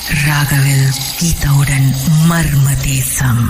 ராகவில் கீதாவுடன் மர்ம தேசம்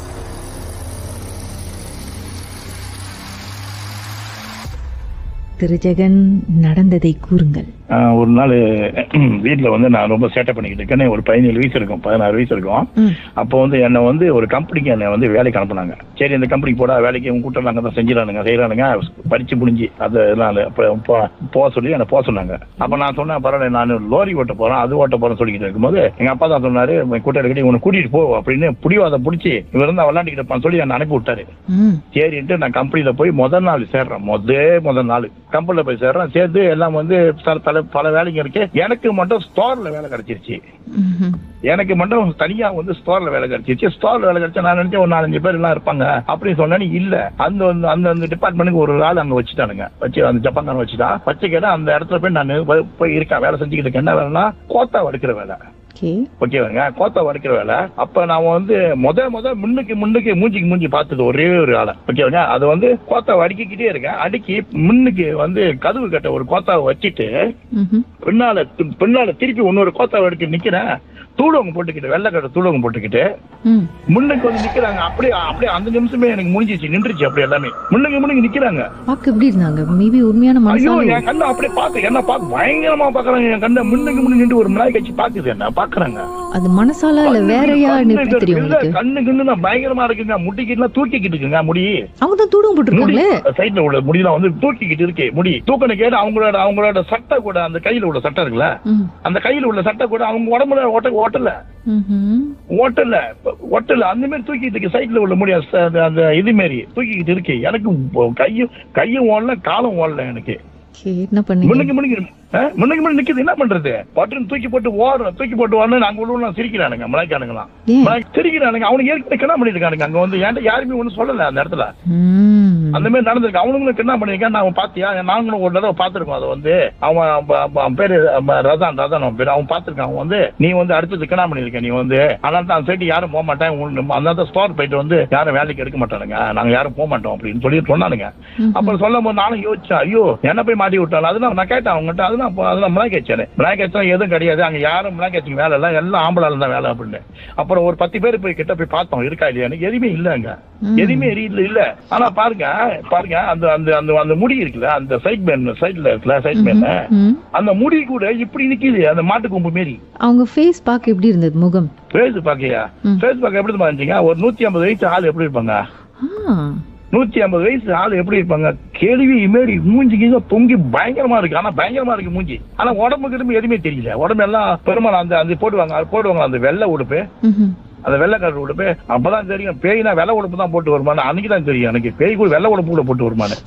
திரு ஜெகன் நடந்ததை கூறுங்கள் ஆஹ் ஒரு நாள் வீட்டில் வந்து நான் ரொம்ப சேட்டை பண்ணிக்கிட்டு இருக்கேன் ஒரு பதினேழு வயசு இருக்கும் பதினாறு வயசு இருக்கும் ம். அப்போ வந்து என்னை வந்து ஒரு கம்பெனிக்கு என்னை வந்து வேலைக்கு அனுப்புனாங்க சரி இந்த கம்பெனிக்கு போடா வேலைக்கு உங்க கூட்டம் நாங்கள் தான் செஞ்சிடறானுங்க செய்யறானுங்க படிச்சு முடிஞ்சு அது இதனால அப்போ போ- போக சொல்லி என்னை போக சொன்னாங்க அப்போ நான் சொன்னேன் பரவாயில்ல நான் லோரி ஓட்ட போறேன் அது ஓட்ட போறேன்னு சொல்லிக்கிட்டு இருக்கும்போது எங்க அப்பா தான் சொன்னாரு கூட்டம் கட்டி உன்னை கூட்டிட்டு போ அப்படின்னு புடிவாதம் பிடிச்சி இவர் இருந்தா விளாண்டுக்கிட்டு இருப்பான்னு சொல்லி என்னை அனுப்பி விட்டாரு ம் சரின்ட்டு நான் கம்பெனில போய் முதல் நாள் சேர்றேன் முதே முதல் நாள் கம்பெனில போய் சேர்றேன் சேர்ந்து எல்லாம் வந்து பல- பல பல வேலைங்க இருக்கு எனக்கு மட்டும் ஸ்டோர்ல வேலை கிடைச்சிருச்சு ம்ஹும். எனக்கு மட்டும் தனியா வந்து ஸ்டோர்ல வேலை கிடைச்சிருச்சு ஸ்டோர்ல வேலை கிடைச்சா நான் நினைச்சேன் ஒரு நாலஞ்சு பேர் எல்லாம் இருப்பாங்க அப்படின்னு சொன்னேன்னு இல்ல அந்த அந்த- அந்த அந்த டிபார்ட்மெண்ட்டுக்கு ஒரு ஆள் அங்க வச்சுட்டானுங்க வச்சு அந்த ஜப்பான்காரன் வச்சுட்டான் வச்சு கேட்டா அந்த இடத்துல போய் நான் போய் இருக்கேன் வேலை செஞ்சுக்கிட்டு இருக்கேன் என்ன வேலைன்னா கோத்தா வடுக்கிற வேலை ஓகே ஓகேவாங்க கோத்தா வடிக்கிற வேலை அப்ப நான் வந்து முத முத முன்னுக்கு முன்னுக்கு மூஞ்சிக்கு மூஞ்சி பார்த்தது ஒரே ஒரு ஆளை ஓகேவாங்க அது வந்து கோத்தா வடிக்கிக்கிட்டே இருக்கேன் அடுக்கி முன்னுக்கு வந்து கதவு கட்ட ஒரு கோத்தாவை வச்சுட்டு ம்ஹும். பின்னால பின்னால திருப்பி இன்னொரு கோத்தாவை எடுக்க நிக்கிறேன் தூளவங்க போட்டுக்கிட்டு வெள்ளைக்கடை தூளவங்க போட்டுக்கிட்டு ம் முன்னுக்கு வந்து நிக்கிறாங்க அப்படியே அப்படியே அந்த நிமிஷமே எனக்கு முடிஞ்சிச்சு நின்றுச்சு அப்படியே எல்லாமே முன்னுக்கு முன்னுக்கு நிக்கிறாங்க பார்க்க எப்படி இருந்தாங்க மேபி உண்மையான ஐயோ மனசால என் கண்ணை அப்படியே பார்த்து என்ன பார்த்து பயங்கரமா பாக்குறாங்க என் கண்ணை முன்னுக்கு முன்னுக்கு நின்று ஒரு மிளாய் கட்சி பாக்குது என்ன பாக்குறாங்க அது மனசால இல்ல வேறயா எப்படி தெரியும் உங்களுக்கு கண்ணு கண்ணு பயங்கரமா இருக்குங்க முடிக்கிட்டு தூக்கிக்கிட்டு இருக்குங்க முடி அவங்க தான் தூடம் முடி போட்டிருக்காங்களே சைட்ல உள்ள முடியெல்லாம் வந்து தூக்கிக்கிட்டு இருக்கு முடி தூக்கணும் கேட்டு அவங்களோட அவங்களோட சட்டை கூட அந்த கையில உள்ள சட்டை இருக்குல்ல ம். அந்த கையில உள்ள சட்டை கூட அவங்க உடம்புல ஓட்ட ஓட்டல ம்ஹும். ஓட்டல ஒட்டல அந்த மாதிரி தூக்கிட்டு இருக்கு சைட்ல உள்ள முடி அந்த- அந்த- அந்த இது மாரி தூக்கிக்கிட்டு இருக்கு எனக்கு இப்போ கையும் கையும் ஓடல காலும் ஓடல எனக்கு ஓகே என்ன பண்ணீங்க முன்னுக்கு முன்னுக்கு ஆ? முன்னுக்கு முன்னுக்கு நிக்குது என்ன பண்றது பட்டுன்னு தூக்கி போட்டு ஓடுறோம் தூக்கி போட்டு ஓடணும் நாங்க உள்ள சிரிக்கிறானுங்க மலைக்கானுங்களாம் ஏன் மலை- சிரிக்கிறானுங்க அவனுக்கு ஏற்கனவே கிணா பண்ணிருக்கானுங்க அங்க வந்து ஏன்டா யாருமே ஒண்ணும் சொல்லல அந்த இடத்துல ம். அந்த மாதிரி நடந்திருக்கு அவனுங்களும் என்ன பண்ணிருக்கான் நான் பாத்தியா நாங்களும் ஒரு தடவை பாத்துருக்கோம் அதை வந்து அவன் அவன் அவன் அவன் பேரு அவன் ரதான் ரதான் அவன் பேரு அவன் பாத்துருக்கான் அவன் வந்து நீ வந்து அடுத்தது கிணா பண்ணிருக்க நீ வந்து அதனால தான் அந்த சைடு யாரும் போக மாட்டேன் உங்களுக்கு அந்த ஸ்டோர் போயிட்டு வந்து யாரும் வேலைக்கு எடுக்க மாட்டானுங்க நாங்க யாரும் போக மாட்டோம் அப்படின்னு சொல்லி சொன்னானுங்க அப்புறம் சொல்லும் போது நானும் யோசிச்சேன் ஐயோ என்ன போய் மாட்டி விட்டாலும் அதெல்லாம் நான் கேட்டேன் அவங்ககிட்ட அதெல்லாம் அப்போ அதெல்லாம் மிளகா கேச்சாரு மிளகா கேச்சா எதுவும் கிடையாது அங்க யாரும் மிளகா கேச்சிங்க வேலை இல்லை எல்லாம் ஆம்பளால தான் வேலை அப்படின்னு அப்புறம் ஒரு பத்து பேர் போய் கிட்ட போய் பார்த்தோம் இருக்கா இல்லையா எனக்கு எதுவுமே இல்ல அங்க எதுவுமே இல்ல இல்ல ஆனா பாருங்க பாருங்க அந்த அந்த அந்த அந்த முடி இருக்குல்ல அந்த சைட் மேன் சைட்ல இருக்குல்ல சைட் மேன் ம். அந்த முடி கூட இப்படி நிக்குது அந்த மாட்டு கொம்பு மாரி அவங்க ஃபேஸ் பார்க்க எப்படி இருந்தது முகம் ஃபேஸ் பாக்கையா ம். ஃபேஸ் பார்க்க எப்படி இருந்துச்சுங்க ஒரு நூத்தி ஐம்பது வயசு ஆள் எப்படி இருப்பாங்க ஆ நூத்தி ஐம்பது வயசு ஆள் எப்படி இருப்பாங்க கேள்வி இமேடி மூஞ்சி கீழ பொங்கி பயங்கரமா இருக்கு ஆனா பயங்கரமா இருக்கு மூஞ்சி ஆனா உடம்பு கிடம்பு எதுவுமே தெரியல உடம்பு எல்லாம் பெருமாள் அந்த அந்த போடுவாங்க அது போடுவாங்க அந்த வெள்ளை உடுப்பு ம்ஹும். அந்த வெள்ளை கலர் உடுப்பு அப்பதான் தெரியும் பேய்னா வெள்ளை உடுப்பு தான் போட்டு வருமானு அன்னைக்கு தான் தெரியும் எனக்கு பேய் கூட வெள்ளை உடுப்பு கூட போட்டு வருமானு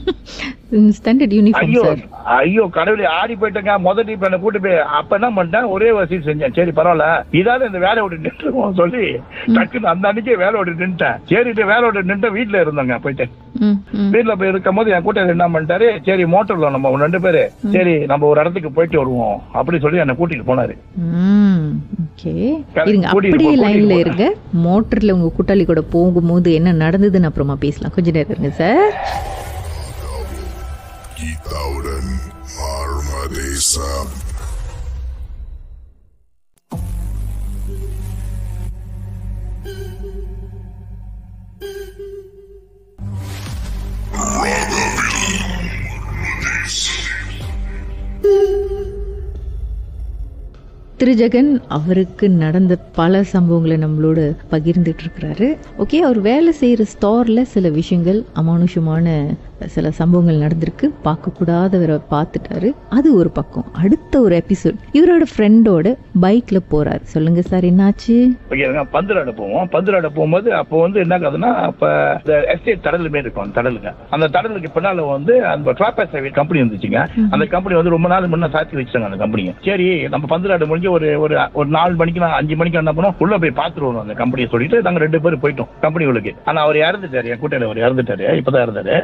ஸ்டாண்டர்ட் யூனிஃபார்ம் ஐயோ சார் ஐயோ கடவுளே ஆடி போயிட்டேங்க முதல் இப்ப என்ன கூட்டு போய் அப்ப என்ன பண்ணிட்டேன் ஒரே வசதி செஞ்சேன் சரி பரவாயில்ல இதாவது இந்த வேலையை விட்டு நின்றுவோம் சொல்லி டக்குன்னு அந்த அன்னைக்கே வேலை விட்டு நின்ட்டேன் சரிட்டு வேலை விட்டு நின்று வீட்டுல இருந்தோங்க போயிட்டு ம் ம் வீட்டுல போய் இருக்கும் போது என் கூட்டம் என்ன பண்ணிட்டாரு சரி மோட்டர்ல நம்ம ரெண்டு பேரு சரி நம்ம ஒரு இடத்துக்கு போயிட்டு வருவோம் அப்படி சொல்லி என்னை கூட்டிட்டு போனாரு ம் ஓகே இருங்க கூட்டிட்டு அப்படியே போ, லைன்ல கூட்டிட்டு இருங்க மோட்டர்ல உங்க கூட்டாளி கூட போகும்போது என்ன நடந்ததுன்னு அப்புறமா பேசலாம் கொஞ்ச நேரம் இருங்க சார் கீதாவுடன் மார்மதேசம் திரு ஜெகன் அவருக்கு நடந்த பல சம்பவங்களை நம்மளோட பகிர்ந்துட்டு இருக்கிறாரு ஓகே அவர் வேலை செய்யற ஸ்டோர்ல சில விஷயங்கள் அமானுஷமான சில சம்பவங்கள் நடந்திருக்கு பார்க்கக்கூடாதவரை பார்த்துட்டாரு அது ஒரு பக்கம் அடுத்த ஒரு எபிசோட் இவரோட ஃப்ரெண்டோட பைக்ல போறாரு சொல்லுங்க சார் என்னாச்சு ஓகேங்க பந்துலாட போவோம் பந்துலாட போகும்போது அப்போ வந்து என்ன ஆகுதுன்னா அப்ப இந்த எஸ்டேட் தடல் மாரி இருக்கும் அந்த தடலுங்க அந்த தடலுக்கு பின்னால வந்து அந்த டிராப்பர் சர்வீஸ் கம்பெனி இருந்துச்சுங்க அந்த கம்பெனி வந்து ரொம்ப நாள் முன்ன சாத்தி வச்சுட்டாங்க அந்த கம்பெனியை சரி நம்ம பந்துலாடு முடிஞ்சு ஒரு ஒரு ஒரு நாலு மணிக்கு நான் அஞ்சு மணிக்கு என்ன பண்ணோம் உள்ள போய் பாத்துருவோம் அந்த கம்பெனியை சொல்லிட்டு நாங்க ரெண்டு பேரும் போயிட்டோம் கம்பெனி உள்ளுக்கு ஆனா அவர் இறந்துட்டாரு என் கூட்டையில அவர் இறந்துட்டாரு இப்பதான் இறந்தாரு அப்ப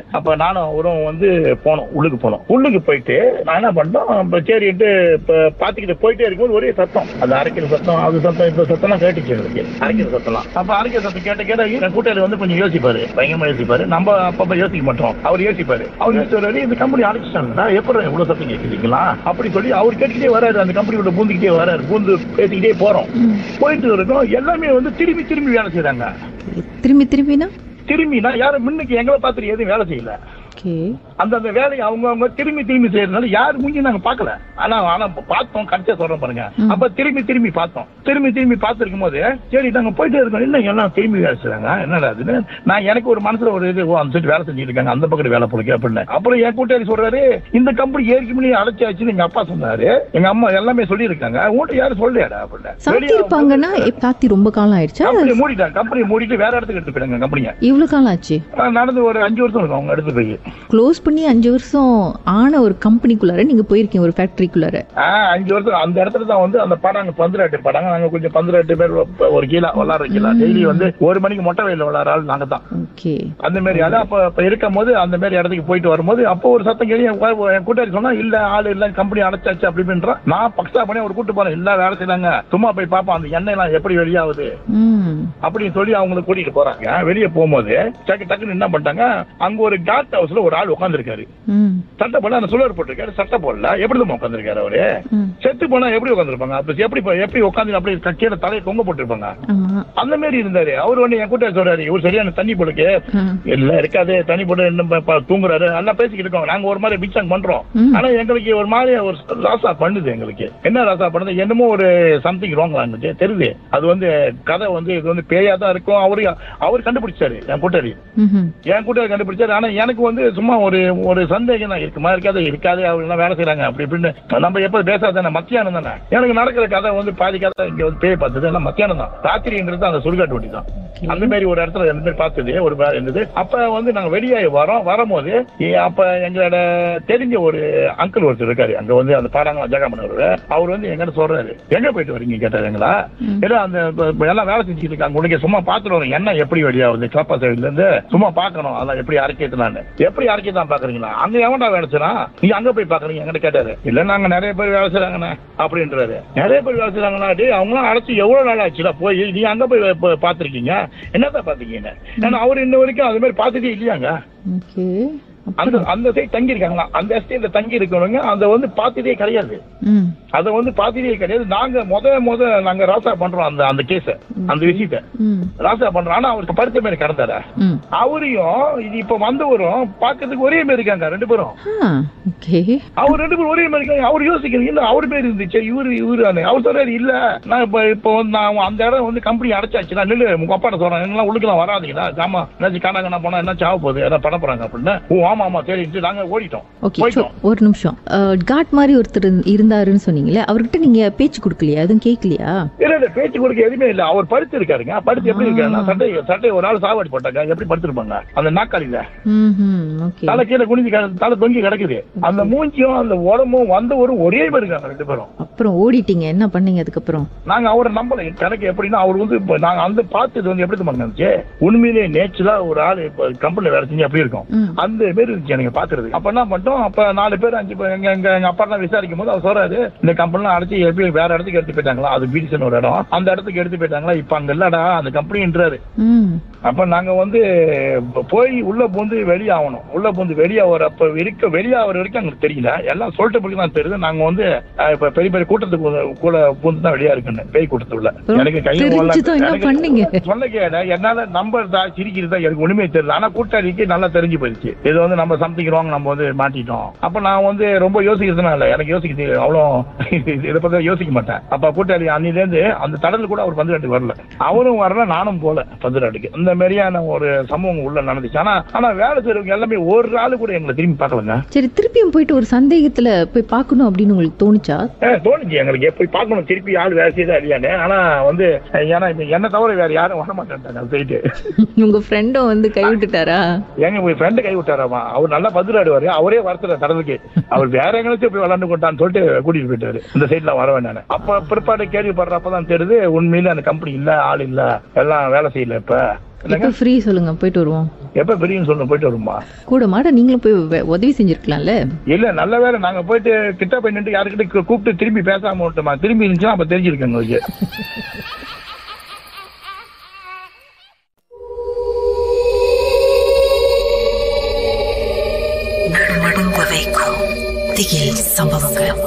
நானும் அவரும் வந்து போனோம் உள்ளுக்கு போனோம் உள்ளுக்கு போயிட்டு நான் என்ன பண்ணோம் இப்ப சரிட்டு இப்ப பாத்துக்கிட்டு போயிட்டே இருக்கும்போது ஒரே சத்தம் அது அரைக்கிற சத்தம் அது சத்தம் இந்த சத்தம்லாம் கேட்டுச்சு எனக்கு அரைக்கிற சத்தம்லாம் அப்ப அரைக்கிற சத்தம் கேட்ட கேட்ட என் கூட்டாளி வந்து கொஞ்சம் யோசிப்பாரு பயங்கரமா யோசிப்பாரு நம்ம அப்பப்ப யோசிக்க மாட்டோம் அவர் யோசிப்பாரு அவர் யோசிச்சாரு இந்த கம்பெனி அடைச்சிட்டாங்கடா எப்படி இவ்வளவு சத்தம் கேட்குறீங்களா அப்படி சொல்லி அவர் கேட்டுக்கிட்டே வராரு அந்த கம்பெனியோட பூந்துக்கிட்டே வராரு பூந்து பேசிக்கிட்டே போறோம் போயிட்டு இருக்கோம் எல்லாமே வந்து திரும்பி திரும்பி வேலை செய்றாங்க திரும்பி திரும்பினா திரும்பினா யாரும் முன்னுக்கு எங்களை பார்த்துட்டு எதுவும் வேலை செய்யல ஓகே அந்தந்த வேலையை அவங்க அவங்க திரும்பி திரும்பி செய்யறதுனால யார் மூஞ்சி நாங்க பார்க்கல ஆனா ஆனா பார்த்தோம் கடைசியா சொல்றேன் பாருங்க அப்ப திரும்பி திரும்பி பார்த்தோம் திரும்பி திரும்பி பார்த்திருக்கும் போது சரி நாங்க போயிட்டே இருக்கோம் இல்ல எல்லாம் திரும்பி வேலை செய்றாங்க என்னடா அதுன்னு நான் எனக்கு ஒரு மனசுல ஒரு இது ஓ, அந்த சைடு வேலை செஞ்சுட்டு இருக்காங்க அந்த பக்கம் வேலை போடுங்க அப்படின்னு அப்புறம் என் கூட்டாளி சொல்றாரு இந்த கம்பெனி ஏற்கனவே அடைச்சாச்சுன்னு எங்க அப்பா சொன்னாரு எங்க அம்மா எல்லாமே சொல்லியிருக்காங்க உங்கள்கிட்ட யாரும் சொல்லியாடா அப்படின்னு சாத்தி வெளியே இருப்பாங்கன்னா இப்ப சாத்தி ரொம்ப காலம் ஆயிடுச்சா கம்பெனி மூடிட்டாங்க கம்பெனி மூடிட்டு வேற இடத்துக்கு எடுத்து போயிட்டாங்க கம்பெனியை இவ்வளவு காலம் ஆச்சு நடந்து ஒரு அஞ்சு வருஷம் இருக்கும் அவங்க எடுத்து போய் க்ளோஸ் பண்ணி அஞ்சு வருஷம் ஆன ஒரு கம்பெனிக்குள்ளார நீங்க போயிருக்கீங்க ஒரு ஃபேக்டரிக்குள்ளார ஆ, அஞ்சு வருஷம் அந்த இடத்துல தான் வந்து அந்த படம் பந்திராட்டு படம் நாங்க கொஞ்சம் பந்திராட்டு பேர் ஒ- ஒரு கீழே விளாடுற கீழே டெய்லி வந்து ஒரு மணிக்கு மொட்டை வெயில விளாடுற ஆள் நாங்க தான் ஓகே அந்த மாதிரி அதான் அப்ப அப்ப இருக்கும் போது அந்த மாதிரி இடத்துக்கு போயிட்டு வரும்போது அப்போ ஒரு சத்தம் கேள்வி என் கோ- என் கூட்டாளி சொன்னா இல்ல ஆள் இல்ல கம்பெனி அடைச்சாச்சு அப்படி இப்படின்றான் நான் பக்ஸா பண்ணி ஒரு கூட்டு போறேன் இல்ல வேலை செய்றாங்க சும்மா போய் பார்ப்போம் அந்த எண்ணெய் எல்லாம் எப்படி வெளியாகுது ம் அப்படின்னு சொல்லி அவங்களை கூட்டிட்டு போறாங்க வெளியே போகும்போது டக்கு டக்குன்னு என்ன பண்ணிட்டாங்க அங்க ஒரு காட் ஹவுஸ்ல ஒரு ஆள் உட்காந்துருக்காரு ம் சட்டை போடல அந்த சுழர் போட்டிருக்காரு சட்டை போடல எப்படி தான் உட்காந்துருக்காரு அவரு ம் செத்து போனா எப்படி உட்காந்துருப்பாங்க அப்ப எப்படி எப்படி உட்காந்து அப்படியே க- கீழே தலையை தொங்க போட்டிருப்பாங்க ஆமா அந்த மாதிரி இருந்தாரு அவர் ஒண்ணு என் கூட்ட சொல்றாரு இவர் சரியான தண்ணி போடுக்கு ம். இல்ல இருக்காது தண்ணி போட்டு இன்னும் ப- ப- தூங்குறாரு எல்லாம் பேசிக்கிட்டு இருக்கோம் நாங்க ஒரு மாதிரி பிக்சாங் பண்றோம் ம். ஆனா எங்களுக்கு ஒரு மாதிரி ஒரு ராசா பண்ணுது எங்களுக்கு என்ன ராசா பண்ணுது என்னமோ ஒரு சம்திங் ராங் இருந்துச்சு தெரியுது அது வந்து கதை வந்து இது வந்து பேயா தான் இருக்கும் அவரு அவர் கண்டுபிடிச்சாரு என் கூட்டாளி ம்ஹும். என் கூட்டாளி கண்டுபிடிச்சாரு ஆனா எனக்கு வந்து சும்மா ஒரு ஒரு சந்தேகம் தான் இருக்குமா இருக்காது இருக்காது அவங்க எல்லாம் வேலை செய்றாங்க அப்படி இப்படின்னு நம்ம எப்ப பேசாதானே மத்தியானம் தானே எனக்கு நடக்கிற கதை வந்து பாதி கதை இங்க வந்து பேய் பார்த்தது எல்லாம் மத்தியானம் தான் ராத்திரின்றது அந்த சுடுகாட்டு வண்டி தான் Okay. அந்த மாதிரி ஒரு இடத்துல இந்த மாதிரி பார்த்தது ஒரு வேலை இருந்தது அப்ப வந்து நாங்க வெளியே வரோம் வரும்போது இ- அப்ப எங்களோட தெரிஞ்ச ஒரு அங்கிள் ஒருத்தர் இருக்காரு அங்க வந்து அந்த பாடாங்க ஜெகமன் அவர் வந்து எங்கிட்ட சொல்றாரு எங்க போயிட்டு வரீங்க கேட்டாரு எங்களா ஏன்னா அந்த இப்ப- இப்ப எல்லாம் வேலை செஞ்சுட்டு இருக்காங்க உனக்கு சும்மா பாத்துட்டு வரோம் என்ன எப்படி வெளியாகுது கிளப்பா சைடுல இருந்து சும்மா பாக்கணும் அதெல்லாம் எப்படி அரைக்கேத்தலான்னு எப்படி அரைக்கத்தான் பாக்குறீங்களா அங்க எவன்டா வேலை செய்றான் நீங்க அங்க போய் பாக்குறீங்க எங்கிட்ட கேட்டாரு இல்ல நாங்க நிறைய பேர் வேலை செய்றாங்கண்ணே அப்படின்றாரு நிறைய பேர் வேலை செய்றாங்களா டேய் அவங்களாம் அழைச்சு எவ்வளவு நாள் ஆச்சுடா போய் நீங்க அங்க போய் ப- பாத்திருக்கீங்க என்னதான் பாத்தீங்கன்னு ஏன்னா அவர் இன்ன வரைக்கும் அது மாதிரி பார்த்ததே இல்லையாங்க ஓகே அந்த அந்த சைடு தங்கி இருக்காங்களா அந்த எஸ்டேட்ல தங்கி இருக்கிறவங்க அதை வந்து பார்த்ததே கிடையாது ம் அதை வந்து பார்த்ததே கிடையாது நாங்க முத முத நாங்க ராசா பண்றோம் அந்த அந்த கேஸ அந்த விஷயத்த ம் ராசா பண்றோம் ஆனா அவருக்கு படுத்த மாதிரி கடந்தாரா ம் அவரையும் இது இப்ப வந்தவரும் பார்க்கறதுக்கு ஒரே மாதிரி இருக்காங்க ரெண்டு பேரும் ஆ ஓகே அவர் ரெண்டு பேரும் ஒரே மாதிரி இருக்காங்க அவர் யோசிக்கிறீங்க இல்ல அவர் பேர் இருந்துச்சு இவரு இவரு அவர் சொல்றாரு இல்ல நான் இப்ப இப்ப வந்து நான் அந்த இடம் வந்து கம்பெனி அடைச்சாச்சு நான் நில்லு உங்க அப்பாட்ட சொல்றேன் எல்லாம் உள்ளுக்குலாம் வராதீங்களா ஜாமா என்னாச்சும் காணாங்கண்ணா போனா என்ன சாவ போகுது ஏதாவது பண்ண போறாங்க அப்படின்னு ஓ ஆமா ஆமா சரின்ட்டு நாங்க ஓடிட்டோம் ஓகே போயிட்டோம் ஒரு நிமிஷம் காட் மாதிரி ஒருத்தர் இருந்- இருந்தாருன்னு சொன்னீங்களே அவர்கிட்ட நீங்க பேச்சு கொடுக்கலையா எதுவும் கேட்கலையா இல்ல இல்ல பேச்சு கொடுக்க எதுவுமே இல்ல அவர் படுத்து இருக்காருங்க படுத்து எப்படி இருக்காருன்னா சட்டை சட்டை ஒரு நாள் சாவாடி போட்டாங்க எப்படி படுத்திருப்பாங்க அந்த நாக்காளியில ம் ஓகே தலை கீழே குனிஞ்சு கிட- தலை தொங்கி கிடக்குது அந்த மூஞ்சியும் அந்த உடம்பும் வந்தவரும் ஒரே மாதிரி இருக்காங்க ரெண்டு பேரும் அப்புறம் ஓடிட்டீங்க என்ன பண்ணீங்க அதுக்கப்புறம் நாங்க அவரை நம்பல கணக்கு எப்படின்னா அவர் வந்து இப்ப நாங்க அந்த பார்த்தது வந்து எப்படி தெரியுமா இருந்துச்சு உண்மையிலேயே நேச்சுரலா ஒரு ஆள் இப்ப கம்பெனில வேலை செஞ்சு அப்படி இருக்கும் ம். அந்த பேர் இருந்துச்சு எனக்கு பாக்குறது அப்ப என்ன பண்ணிட்டோம் அப்ப நாலு பேர் அஞ்சு பேர் எங்க எங்க எங்க அப்பா எல்லாம் விசாரிக்கும் போது அவர் சொல்றாரு இந்த கம்பெனி அடைச்சு எப்படி வேற இடத்துக்கு எடுத்து போயிட்டாங்களா அது பீடிசன் ஒரு இடம் அந்த இடத்துக்கு எடுத்து போயிட்டாங்களா இப்ப அங்க இல்லடா அந்த கம்பெனின்றாரு ம் அப்ப நாங்க வந்து போய் உள்ள பூந்து வெளியாகணும் உள்ள பூந்து வெளியாகிறப்ப இருக்க வெளியாகிற வரைக்கும் எங்களுக்கு தெரியல எல்லாம் சொல்லிட்ட பிறகு தான் தெரியுது நாங்க வந்து அஹ், இப்ப பெரிய பெரிய கூட்டத்துக்கு உள்ள- கூட பூந்து தான் வெளியா இருக்குன்னு பேய் கூட்டத்துக்குள்ள அப்புறம் எனக்கு கையும் தெரிஞ்சுதான் என்ன எனக்கு பண்ணீங்க? சொல்ல கேட என்னால நம்புறதா சிரிக்கிறதா எனக்கு ஒண்ணுமே தெரியல ஆனா கூட்டாளிக்கு நல்லா தெரிஞ்சு போயிடுச்சு இது வந்து நம்ம சம்திங் ராங் நம்ம வந்து மாட்டிட்டோம் அப்ப நான் வந்து ரொம்ப யோசிக்கிறதுனால எனக்கு யோசிக்க தெரியல அவ்வளோ இதை பத்தி யோசிக்க மாட்டேன் அப்ப கூட்டாளி அன்னில இருந்து அந்த தடல் கூட அவர் பந்துராட்டுக்கு வரல அவரும் வரல நானும் போல பந்துராட்டுக்கு இந்த மாதிரியான ஒரு சம்பவம் உள்ள நடந்துச்சு ஆனா ஆனா வேலை செய்யறவங்க எல்லாமே ஒரு ஆளு கூட எங்களை திரும்பி பார்க்கலங்க சரி திருப்பியும் போயிட்டு ஒரு சந்தேகத்துல போய் பார்க்கணும் அப்படின்னு உங்களுக்கு தோணுச்சா ஏ, தோணுச்சு எங்களுக்கு எப்படி பார்க்கணும் திருப்பி ஆள் வேலை செய்தா இல்லையானு ஆனா வந்து ஏன்னா இப்ப என்ன தவிர வேற யாரும் வர மாட்டேன்ட்டாங்க அது போயிட்டு உங்க ஃப்ரெண்டும் வந்து கைவிட்டுட்டாரா எங்க போய் ஃப்ரெண்டு கை விட்டாராமா அவர் நல்லா பதிலாடுவாரு அவரே வரத்துல கடலுக்கு அவர் வேற எங்கேயாச்சும் போய் விளாண்டு கொண்டான்னு சொல்லிட்டு கூட்டிட்டு போயிட்டாரு இந்த சைட்ல வர வேண்டாம் அப்ப பிற்பாடு கேள்விப்படுறப்பதான் தெரியுது உண்மையில அந்த கம்பெனி இல்ல ஆள் இல்ல எல்லாம் வேலை செய்யல இப்ப எப்போ ஃப்ரீ சொல்லுங்க போயிட்டு வருவோம் எப்ப பெரியன்னு சொல்லணும் போயிட்டு வருமா கூட மாட நீங்களும் போய் வே- உதவி செஞ்சிருக்கலாம்ல இல்ல நல்ல வேலை நாங்க போயிட்டு கிட்ட போய் நின்று யாருக்கிட்ட கூ- கூப்பிட்டு திரும்பி பேசாம விட்டோமா திரும்பி இருந்துச்சுன்னா அப்ப தெரிஞ்சிருக்கு எங்களுக்கு நடுநடுங்க வைக்கும் திகில் சம்பவங்கள்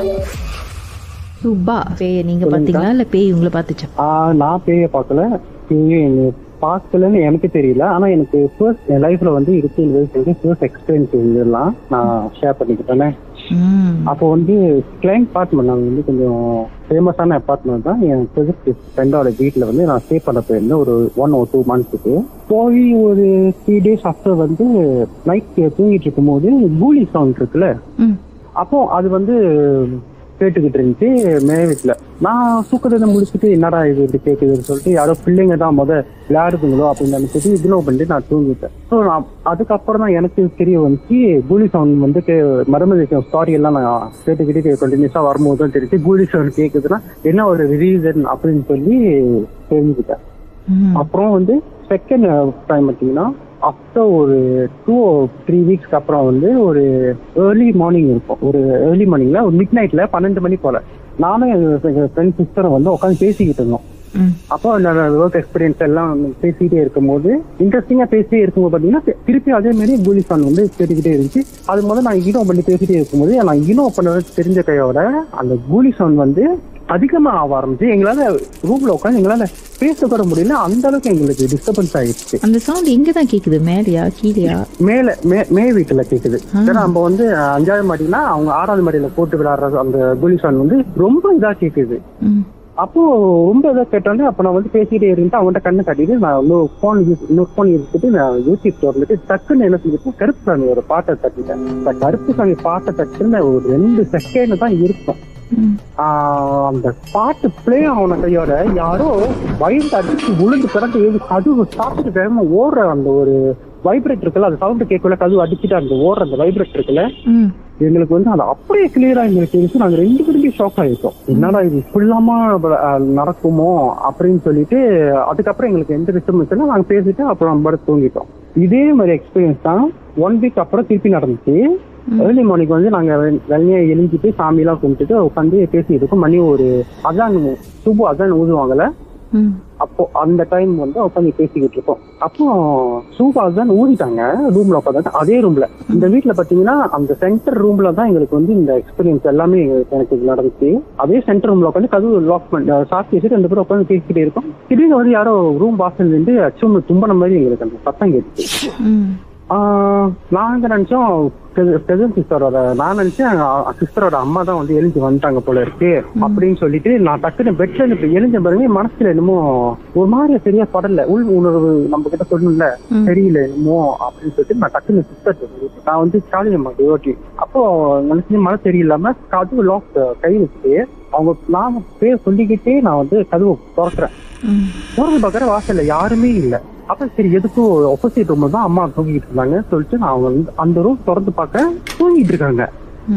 சுபா பேய நீங்க பாத்தீங்களா இல்ல பேய் உங்களை பாத்துச்சா ஆஹ் நான் பேய பார்க்கல பேய பார்க்கலன்னு எனக்கு தெரியல ஆனா எனக்கு ஃபர்ஸ்ட் என் லைஃப்ல வந்து இருபத்தி வயசு ஃபர்ஸ்ட் எக்ஸ்பீரியன்ஸ் இதெல்லாம் நான் ஷேர் பண்ணிக்கிட்டேனே ம் அப்போ வந்து கிளைண்ட் அப்பார்ட்மெண்ட் நாங்கள் வந்து கொஞ்சம் ஃபேமஸான அப்பார்ட்மெண்ட் தான் என் ஃப்ரெண்டோட வீட்டில் வந்து நான் ஸ்டே பண்ண போயிருந்தேன் ஒரு ஒன் ஒரு டூ மந்த்ஸுக்கு போய் ஒரு த்ரீ டேஸ் ஆஃப்டர் வந்து நைட் தூங்கிட்டு இருக்கும்போது கூலி சவுண்ட் இருக்குல்ல ம் அப்போ அது வந்து கேட்டுக்கிட்டு இருந்துச்சு மே வீட்டுல நான் தூக்கத்தை முடிச்சுட்டு என்னடா இது இப்படி கேட்குதுன்னு சொல்லிட்டு யாரோ பிள்ளைங்க தான் முத விளையாடுதுங்களோ அப்படின்னு நினைச்சிட்டு இக்னோர் பண்ணிட்டு நான் தூங்கிட்டேன் ஸோ நான் அதுக்கப்புறம் தான் எனக்கு தெரிய வந்துச்சு கூலி சவுண்ட் வந்து கே- மருமதி ஸ்டாரி எல்லாம் நான் கேட்டுக்கிட்டு கண்டினியூஸா வரும்போது தான் தெரிஞ்சு கூலி சவுண்ட் கேட்குதுன்னா என்ன ஒரு ரீசன் அப்படின்னு சொல்லி தெரிஞ்சுக்கிட்டேன் ம் அப்புறம் வந்து செகண்ட் டைம் பார்த்தீங்கன்னா ஆஃப்டர் ஒரு டூ த்ரீ வீக்ஸ்க்கு அப்புறம் வந்து ஒரு ஏர்லி மார்னிங் இருக்கும் ஒரு ஏர்லி மார்னிங்ல ஒரு மிட் நைட்ல பன்னெண்டு மணி போல நானும் எங்க ஃப்ரெண்ட் சிஸ்டரும் வந்து உட்காந்து பேசிக்கிட்டு இருந்தோம் ம் அப்போ என்னோட ஒர்க் எக்ஸ்பீரியன்ஸ் எல்லாம் பேசிக்கிட்டே இருக்கும்போது இன்ட்ரெஸ்டிங்கா பேசிட்டே இருக்கும்போது பாத்தீங்கன்னா தி- திருப்பி அதே மாதிரி கூலி சாங் வந்து கேட்டுக்கிட்டே இருந்துச்சு அது முதல்ல நான் இனோ பண்ணி பேசிட்டே இருக்கும்போது நான் இனோ பண்ணது தெரிஞ்ச கையோட அந்த கூலி சவுண்ட் வந்து அதிகமா ஆக ஆரம்பிச்சு எங்களால ரூம்ல உட்காந்து எங்களால பேச கூட முடியல அந்த அளவுக்கு எங்களுக்கு டிஸ்டர்பன்ஸ் ஆயிடுச்சு அந்த சவுண்ட் எங்க தான் கேக்குது மேலையா கீழையா மேல மே மே வீட்டுல கேக்குது ஏன்னா நம்ம வந்து அஹ், அஞ்சாவது மாடினா அவங்க ஆறாவது மாடியில போட்டு விளையாடுற அந்த கூலி சவுண்ட் வந்து ரொம்ப இதா கேக்குது ம் அப்போ ரொம்ப இதாக கேட்டோன்னே அப்போ நான் வந்து பேசிக்கிட்டே இருந்துட்டு அவங்கள்ட்ட கண்ணு காட்டிட்டு நான் இன்னொரு ஃபோன் யூஸ் இன்னொரு ஃபோன் எடுத்துட்டு நான் யூடியூப் திறந்துட்டு டக்குன்னு என்ன செஞ்சுட்டு கருப்பு சாமி ஒரு பாட்டை தட்டிட்டேன் இந்த கருப்பு சாமி பாட்டை தட்டுன்னு ஒரு ரெண்டு செகண்ட் தான் இருக்கும் ம் ஆஹ் அந்த பாட்டு பிளே ஆன கையோட யாரோ வயிறு அடிச்சு விழுந்து பிறகு ஏறி கதவு சாப்பிட்டு வேகமா ஓடுற அந்த ஒரு வைப்ரேட் இருக்குல்ல அந்த சவுண்ட் கேட்கல கதவு அடிச்சுட்டு அந்த ஓடுற அந்த வைப்ரேட் இருக்குல்ல ம் எங்களுக்கு வந்து அது அப்படியே கிளியரா எங்களுக்கு இருந்துச்சு நாங்க ரெண்டு பேருமே ஷாக் ஆயிட்டோம் என்னடா இது ஃபுல்லாமா நடக்குமோ அப்படின்னு சொல்லிட்டு அதுக்கப்புறம் எங்களுக்கு எந்த டிஸ்டர்பன்ஸ் இல்லை நாங்க பேசிட்டு அப்புறம் நம்ம தூங்கிட்டோம் இதே மாதிரி எக்ஸ்பீரியன்ஸ் தான் ஒன் வீக் அப்புறம் திருப்பி நடந்துச்சு ஏர்லி மார்னிங் வந்து நாங்க வெள்ளையா எழுஞ்சிட்டு சாமியெல்லாம் கும்பிட்டுட்டு உட்காந்து பேசிட்டு இருக்கோம் மணி ஒரு அதான் சுபு அதான் ஊதுவாங்கல்ல ம் அப்போ அந்த டைம் வந்து உட்காந்து பேசிக்கிட்டு இருக்கோம் அப்போ சூப்பா தான் ஊதிட்டாங்க ரூம்ல உட்காந்து அதே ரூம்ல இந்த வீட்ல பாத்தீங்கன்னா அந்த சென்டர் ரூம்ல தான் எங்களுக்கு வந்து இந்த எக்ஸ்பீரியன்ஸ் எல்லாமே எங்களுக்கு எனக்கு இது நடந்துச்சு அதே சென்டர் ரூம்ல உட்காந்து கதவு லாக் பண்ணி சாத்தி வச்சுட்டு ரெண்டு பேரும் உட்காந்து பேசிக்கிட்டே இருக்கோம் திடீர்னு வந்து யாரோ ரூம் வாசல் நின்று அச்சும் தும்பன மாதிரி எங்களுக்கு அந்த சத்தம் கேட்டுச்சு ம் ஆஹ் நாங்க நினைச்சோம் பிரசன்ட் சிஸ்டரோட நான் நினைச்சேன் சிஸ்டரோட அம்மா தான் வந்து எழுந்து வந்துட்டாங்க போல இருக்கு அப்படின்னு சொல்லிட்டு நான் டக்குன்னு பெட்ல இருந்து எழுந்த பிறகு மனசுல என்னமோ ஒரு மாதிரி சரியா படல உள் உணர்வு நம்ம கிட்ட சொல்லணும்ல தெரியல என்னமோ அப்படின்னு சொல்லிட்டு நான் டக்குன்னு சிஸ்டர் நான் வந்து சாலி அம்மா தேவட்டி அப்போ நினைச்சு மனசு சரியில்லாம கதவு லாக் கை வச்சுட்டு அவங்க நான் பேர் சொல்லிக்கிட்டே நான் வந்து கதவு திறக்கிறேன் ம் திறந்து பார்க்குற வாசல்ல யாருமே இல்ல அப்ப சரி எதுக்கும் ஆப்போசிட் ரூம் தான் அம்மா தூங்கிட்டு இருந்தாங்க சொல்லிட்டு நான் அவங்க வந்து அந்த ரூம் திறந்து பார்க்க தூங்கிட்டு இருக்காங்க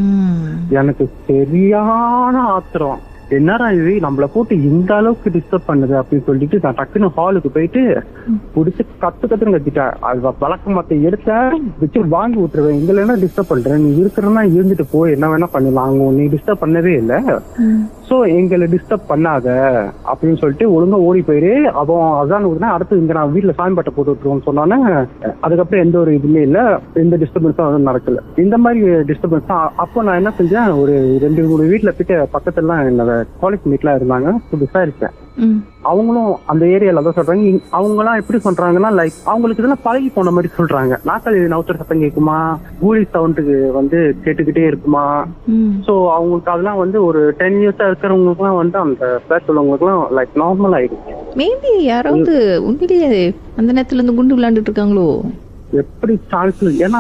ம் எனக்கு சரியான ஆத்திரம் என்னடா இது நம்மள போட்டு இந்த அளவுக்கு டிஸ்டர்ப் பண்ணுது அப்படின்னு சொல்லிட்டு நான் டக்குன்னு ஹாலுக்கு போயிட்டு புடிச்சு கத்து கத்துன்னு கத்திட்டேன் அது வழக்க மத்த எடுத்த வச்சு வாங்கி விட்டுருவேன் எங்களை என்ன டிஸ்டர்ப் பண்றேன் நீ இருக்கிறன்னா இருந்துட்டு போ என்ன வேணா பண்ணலாம் அவங்க நீ டிஸ்டர்ப் பண்ணவே இல்லை ம் சோ எங்களை டிஸ்டர்ப் பண்ணாத அப்படின்னு சொல்லிட்டு ஒழுங்கா ஓடி போயிரு அவன் அதான் ஊதுனா அடுத்து இங்க நான் வீட்டுல சாமி பட்டை போட்டு விட்டுருவோம்னு சொன்னானே அதுக்கப்புறம் எந்த ஒரு இதுவுமே இல்ல எந்த டிஸ்டர்பன்ஸும் அதுவும் நடக்கல இந்த மாதிரி டிஸ்டர்பன்ஸ் தான் அப்போ நான் என்ன செஞ்சேன் ஒரு ரெண்டு மூணு வீட்டுல போயிட்டு பக்கத்துல என்னோட காலேஜ் மீட்லாம் இருந்தாங்க So விசாரிச்சேன் ம் அவங்களும் அந்த ஏரியால தான் சொல்றாங்க இங்க- அவங்கலாம் எப்படி சொல்றாங்கன்னா லைக் அவங்களுக்கு இதெல்லாம் பழகி போன மாதிரி சொல்றாங்க நாக்காளி நவுத்தர் சத்தம் கேட்குமா கூலி சவுண்டுக்கு வந்து கேட்டுக்கிட்டே இருக்குமா ம் சோ அவங்களுக்கு அதெல்லாம் வந்து ஒரு டென் இயர்ஸா இருக்கிறவங்களுக்குலாம் வந்து அந்த பேர் உள்ளவங்களுக்குலாம் லைக் நார்மல் ஆயிடுச்சு மேபி யாராவது உண்மையிலேயே அந்த நேரத்துல இருந்து குண்டு விளையாண்டுட்டு இருக்காங்களோ எப்படி சான்ஸ் ஏன்னா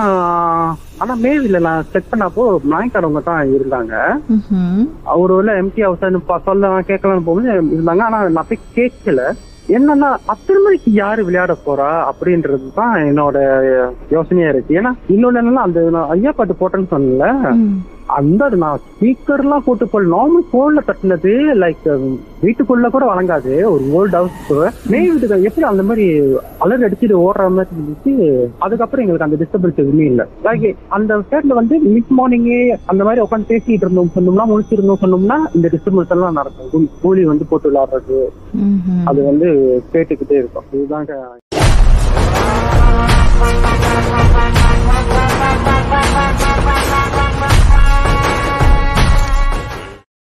ஆனா மேவில நான் செக் பண்ணப்போ நாய்க்காரவங்க தான் இருந்தாங்க ம்ஹும். அவர் வந்து எம்டி ஹவுஸ் சொல்ல கேட்கலாம் போகும்போது இருந்தாங்க ஆனா நான் போய் கேட்கல என்னன்னா அத்தனை மணிக்கு யாரு விளையாட போறா அப்படின்றது தான் என்னோட யோசனையா இருக்கு ஏன்னா இன்னொன்னு என்னன்னா அந்த நான் ஐயா பாட்டு போட்டேன்னு சொன்னல ம் அந்த நான் ஸ்பீக்கர் எல்லாம் போட்டு போல் நார்மல் போன்ல தட்டினது லைக் வீட்டுக்குள்ள கூட வழங்காது ஒரு ஓல்ட் ஹவுஸ் மெய் வீட்டுக்கு எப்படி அந்த மாதிரி அலர் அடிச்சுட்டு ஓடுற மாதிரி இருந்துச்சு அதுக்கப்புறம் எங்களுக்கு அந்த டிஸ்டர்பன்ஸ் எதுவுமே இல்லை லைக் அந்த ஸ்டேட்ல வந்து மிட் மார்னிங்கே அந்த மாதிரி உட்காந்து பேசிட்டு இருந்தோம் சொன்னோம்னா முடிச்சிருந்தோம் சொன்னோம்னா இந்த டிஸ்டர்பன்ஸ் எல்லாம் நடக்கும் கூலி வந்து போட்டு விளையாடுறது ம்ஹும். அது வந்து கேட்டுக்கிட்டே இருக்கும் இதுதாங்க